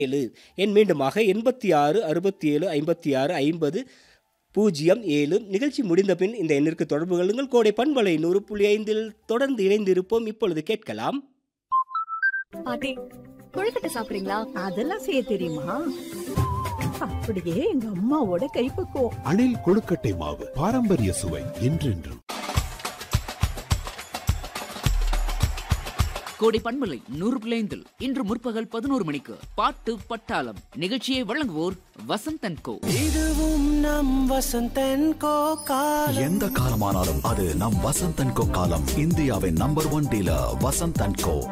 ஏழு எண் மீண்டுமாக எண்பத்தி ஆறு அறுபத்தி ஏழு ஐம்பத்தி ஆறு ஐம்பது பூஜ்ஜியம் ஏழு நிகழ்ச்சி முடிந்த பின் இந்த எண்ணிற்கு தொடர்பு கொள்ளுங்கள் கோடை பண்பலை நூறு புள்ளி ஐந்தில் தொடர்ந்து இணைந்திருப்போம் இப்பொழுது கேட்கலாம் பாட்டி கொழுக்கட்டை சாப்பிடுறீங்களா அதெல்லாம் செய்ய தெரியுமா அப்படியே எங்க அம்மாவோட கைப்பக்குவம் அணில் கொழுக்கட்டை மாவு பாரம்பரிய சுவை என்றென்றும் கோடை பண்பலை நூறு பிள்ளைந்தில் இன்று முற்பகல் பதினோரு மணிக்கு பாட்டு பட்டாளம் நிகழ்ச்சியை வழங்குவோர் வசந்தன் கோ இதுவும் நம் வசந்தன் கோ காலம் எந்த காலமானாலும் அது நம் வசந்த் அண்ட் கோ காலம் இந்தியாவின் number one dealer Vasanth and co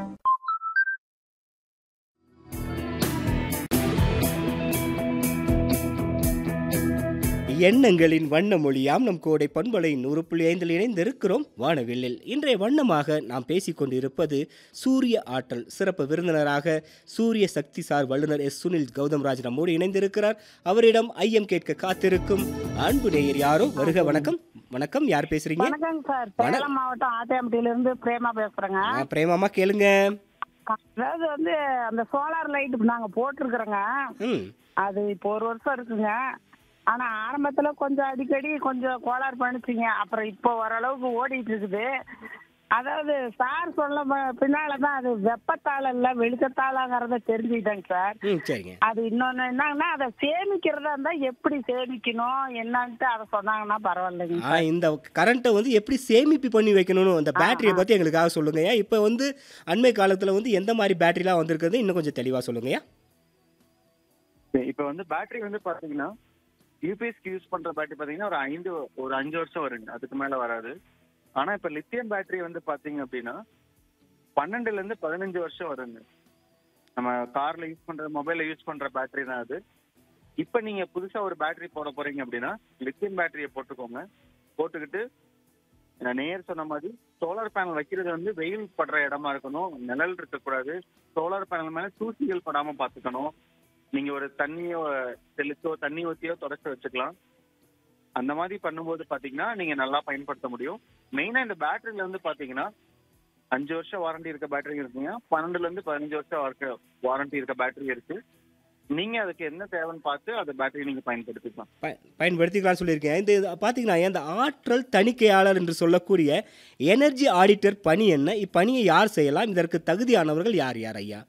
எண்ணங்களின் வண்ண மொழியாம் நம் கோடை பண்பலை நூறு புள்ளி ஐந்தில் இணைந்திருக்கிறோம் வானவில்லில் இன்றைய வண்ணமாக நாம் பேசிக்கொண்டிருப்பது சூரிய ஆற்றல் சிறப்பு விருந்தினராக சூரிய சக்தி சார் வல்லுநர் எஸ் சுனில் கௌதம் ராஜ் நம்மோடு இணைந்திருக்கிறார் அவரிடம் ஐயம் கேட்க காத்திருக்கும் அன்பு நேயர் யாரோ வருக வணக்கம் வணக்கம் யார் பேசுறீங்க வணக்கங்க சார் வணக்கம். சேலம் மாவட்டம் ஆத்தியாம்பட்டியில இருந்து பிரேமா பேசுறேங்க ஆ, பிரேமாமா கேளுங்க அதாவது வந்து அந்த சோலார் லைட் நாங்க போட்டிருக்கிறோங்க ம் அது இப்போ ஒரு வருஷம் இருக்குங்க ஆனா ஆரம்பத்துல கொஞ்சம் அடிக்கடி கொஞ்சம் கோளாறு பண்ணிச்சிங்க அப்புறம் இப்போ ஓரளவுக்கு ஓடிட்டு இருக்குது அதாவது சார் சொல்ல ப- பின்னாலதான் அது வெப்பத்தால இல்ல வெளிச்சத்தாலங்கிறத தெரிஞ்சுக்கிட்டேங்க சார் ம் சரிங்க அது இன்னொன்னு என்னங்கன்னா அதை சேமிக்கிறதா இருந்தா எப்படி சேமிக்கணும் என்னன்ட்டு அதை சொன்னாங்கன்னா பரவாயில்லைங்க ஆ இந்த கரண்ட்டை வந்து எப்படி சேமிப்பு பண்ணி வைக்கணும்னு அந்த பேட்டரியை பற்றி எங்களுக்காக சொல்லுங்கய்யா இப்போ வந்து அண்மை காலத்தில் வந்து எந்த மாதிரி பேட்டரிலாம் வந்திருக்குது இன்னும் கொஞ்சம் தெளிவாக சொல்லுங்கய்யா இப்ப வந்து பேட்டரி வந்து பாத்தீங்கன்னா யூபிஎஸ்க்கு யூஸ் பண்ற பேட்டரி பாத்தீங்கன்னா ஒரு ஐந்து ஒரு அஞ்சு வருஷம் வருங்க அதுக்கு மேல வராது ஆனா இப்ப லித்தியம் பேட்டரி வந்து பாத்தீங்க அப்படின்னா பன்னெண்டுல இருந்து பதினஞ்சு வருஷம் வருங்க நம்ம கார்ல யூஸ் பண்ற மொபைல்ல யூஸ் பண்ற பேட்டரி தான் அது இப்ப நீங்க புதுசா ஒரு பேட்டரி போட போறீங்க அப்படின்னா லித்தியம் பேட்டரியை போட்டுக்கோங்க போட்டுக்கிட்டு நான் நேர் சொன்ன மாதிரி சோலார் பேனல் வைக்கிறது வந்து வெயில் படுற இடமா இருக்கணும் நிழல் இருக்கக்கூடாது சோலார் பேனல் மேல தூசிகள் படாம பாத்துக்கணும் நீங்க ஒரு தண்ணியோ தெளிச்சோ தண்ணி ஊத்தியோ தொடச்சு வச்சுக்கலாம் அந்த மாதிரி பண்ணும்போது பாத்தீங்கன்னா நீங்க நல்லா பயன்படுத்த முடியும் மெயினா இந்த பேட்டரியில வந்து பாத்தீங்கன்னா அஞ்சு வருஷம் வாரண்டி இருக்க பேட்டரி இருக்குங்க பன்னெண்டுல இருந்து பதினஞ்சு வருஷம் வாரண்டி இருக்க பேட்டரி இருக்கு நீங்க அதுக்கு என்ன தேவைன்னு பார்த்து அந்த பேட்டரி நீங்க பயன்படுத்திக்கலாம் ப பயன்படுத்திக்கலாம்னு சொல்லியிருக்கேன் இந்த இது பார்த்தீங்கன்னா இந்த ஆற்றல் தணிக்கையாளர் என்று சொல்லக்கூடிய எனர்ஜி ஆடிட்டர் பணி என்ன இப்பணியை யார் செய்யலாம் இதற்கு தகுதியானவர்கள் யார் யார் ஐயா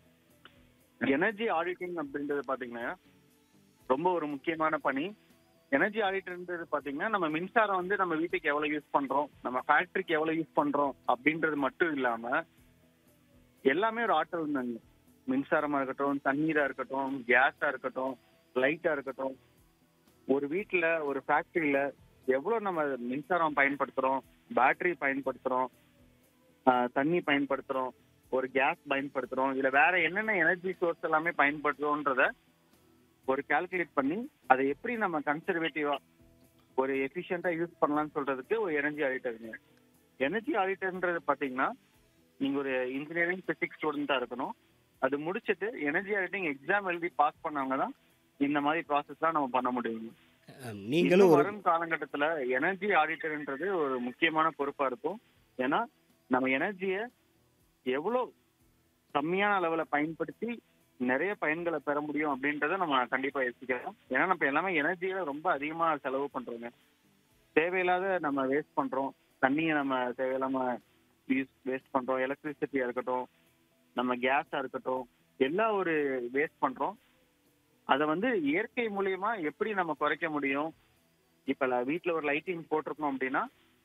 எனர்ஜி ஆடிட்டிங் அப்படின்றது பாத்தீங்கன்னா ரொம்ப ஒரு முக்கியமான பணி எனர்ஜி ஆடிட்டர்ன்றது பாத்தீங்கன்னா நம்ம மின்சாரம் வந்து நம்ம வீட்டுக்கு எவ்வளவு யூஸ் பண்றோம் நம்ம ஃபேக்டரிக்கு எவ்வளவு யூஸ் பண்றோம் அப்படின்றது மட்டும் இல்லாம எல்லாமே ஒரு ஆற்றல் தாங்க மின்சாரமா இருக்கட்டும் தண்ணீரா இருக்கட்டும் கேஸா இருக்கட்டும் லைட்டா இருக்கட்டும் ஒரு வீட்டுல ஒரு ஃபேக்டரியில எவ்வளவு நம்ம மின்சாரம் பயன்படுத்துறோம் பேட்டரி பயன்படுத்துறோம் ஆஹ் தண்ணி பயன்படுத்துறோம் ஒரு கேஸ் பயன்படுத்துறோம் இல்ல வேற என்னென்ன எனர்ஜி சோர்ஸ் எல்லாமே பயன்படுத்துறோன்றத ஒரு கால்குலேட் பண்ணி அதை எப்படி நம்ம கன்சர்வேட்டிவா ஒரு எஃபிஷியண்டா யூஸ் பண்ணலாம்னு சொல்றதுக்கு ஒரு எனர்ஜி ஆடிட்டருங்க எனர்ஜி ஆடிட்டர்ன்றது பாத்தீங்கன்னா நீங்க ஒரு இன்ஜினியரிங் பிசிக்ஸ் ஸ்டூடெண்டா இருக்கணும் அது முடிச்சிட்டு எனர்ஜி ஆடிட்டிங் எக்ஸாம் எழுதி பாஸ் பண்ணவங்க தான் இந்த மாதிரி ப்ராசஸ்லாம் நம்ம பண்ண முடியும் அஹ், நீங்களும் இன்னும் ஒரு வரும் காலகட்டத்துல எனர்ஜி ஆடிட்டர்ன்றது ஒரு முக்கியமான பொறுப்பா இருக்கும் ஏன்னா நம்ம எனர்ஜியை எவ்வளவு கம்மியான அளவுல பயன்படுத்தி நிறைய பயன்களை பெற முடியும் அப்படின்றத நம்ம கண்டிப்பா யோசிக்கிறோம் ஏன்னா நம்ம எல்லாமே எனர்ஜியில ரொம்ப அதிகமா செலவு பண்றோங்க தேவையில்லாத நம்ம வேஸ்ட் பண்றோம் தண்ணியை நம்ம தேவையில்லாம யூஸ் வேஸ்ட் பண்றோம் எலக்ட்ரிசிட்டியா இருக்கட்டும் நம்ம கேஸா இருக்கட்டும் எல்லா ஒரு வேஸ்ட் பண்றோம் அதை வந்து இயற்கை மூலியமா எப்படி நம்ம குறைக்க முடியும் இப்ப ல- வீட்ல ஒரு லைட்டிங் போட்டிருக்கோம் அப்படின்னா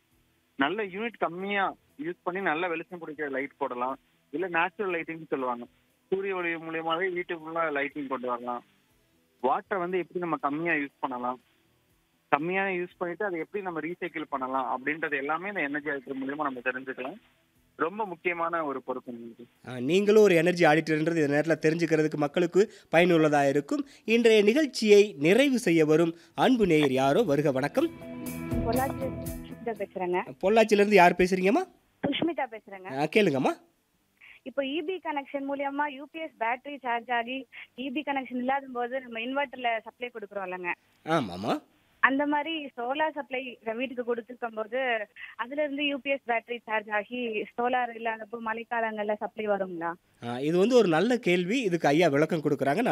நல்ல யூனிட் கம்மியா யூஸ் பண்ணி நல்ல வெளிச்சம் பிடிக்கிற லைட் போடலாம் இல்ல நேச்சுரல் லைட்டிங் சொல்லுவாங்க சூரிய ஒளி மூலியமாவே வீட்டுக்குள்ள லைட்டிங் கொண்டு வரலாம் வாட்டரை வந்து எப்படி நம்ம கம்மியா யூஸ் பண்ணலாம் கம்மியான யூஸ் பண்ணிட்டு அதை எப்படி நம்ம ரீசைக்கிள் பண்ணலாம் அப்படின்றது எல்லாமே இந்த எனர்ஜி ஆடிட்டர் மூலியமா நம்ம தெரிஞ்சுக்கலாம் ரொம்ப முக்கியமான ஒரு பொறுப்பு இது. அஹ், நீங்களும் ஒரு எனர்ஜி ஆடிட்டர்ன்றது இந்த நேரத்தில் தெரிஞ்சுக்கிறதுக்கு மக்களுக்கு பயனுள்ளதாக இருக்கும் இன்றைய நிகழ்ச்சியை நிறைவு செய்ய வரும் அன்பு நேயர் யாரோ வருக வணக்கம் பொள்ளாச்சி சுஷ்மிதா பேசுறேங்க பொள்ளாச்சியிலேருந்து யார் பேசுறீங்கம்மா சுஷ்மிதா பேசுறேங்க அஹ், கேளுங்கம்மா இப்போ இபி கனெக்ஷன் மூலியமா யூபிஎஸ் பேட்டரி சார்ஜ் ஆகி இபி கனெக்ஷன் இல்லாத போது நம்ம இன்வெர்டர்ல சப்ளை கொடுக்குறோம் இல்லைங்க ஆமாம்மா அந்த மாதிரி சோலார் சப்ளை வீட்டுக்கு கொடுத்துருக்கும் போது அதுல இருந்து யூபிஎஸ் பேட்டரி சார்ஜ் ஆகி சோலார் இல்லாதப்போ மழைக்காலங்கள்ல சப்ளை வருங்களா அஹ், இது வந்து ஒரு நல்ல கேள்வி இதுக்கு ஐயா விளக்கம் கொடுக்குறாங்க நான்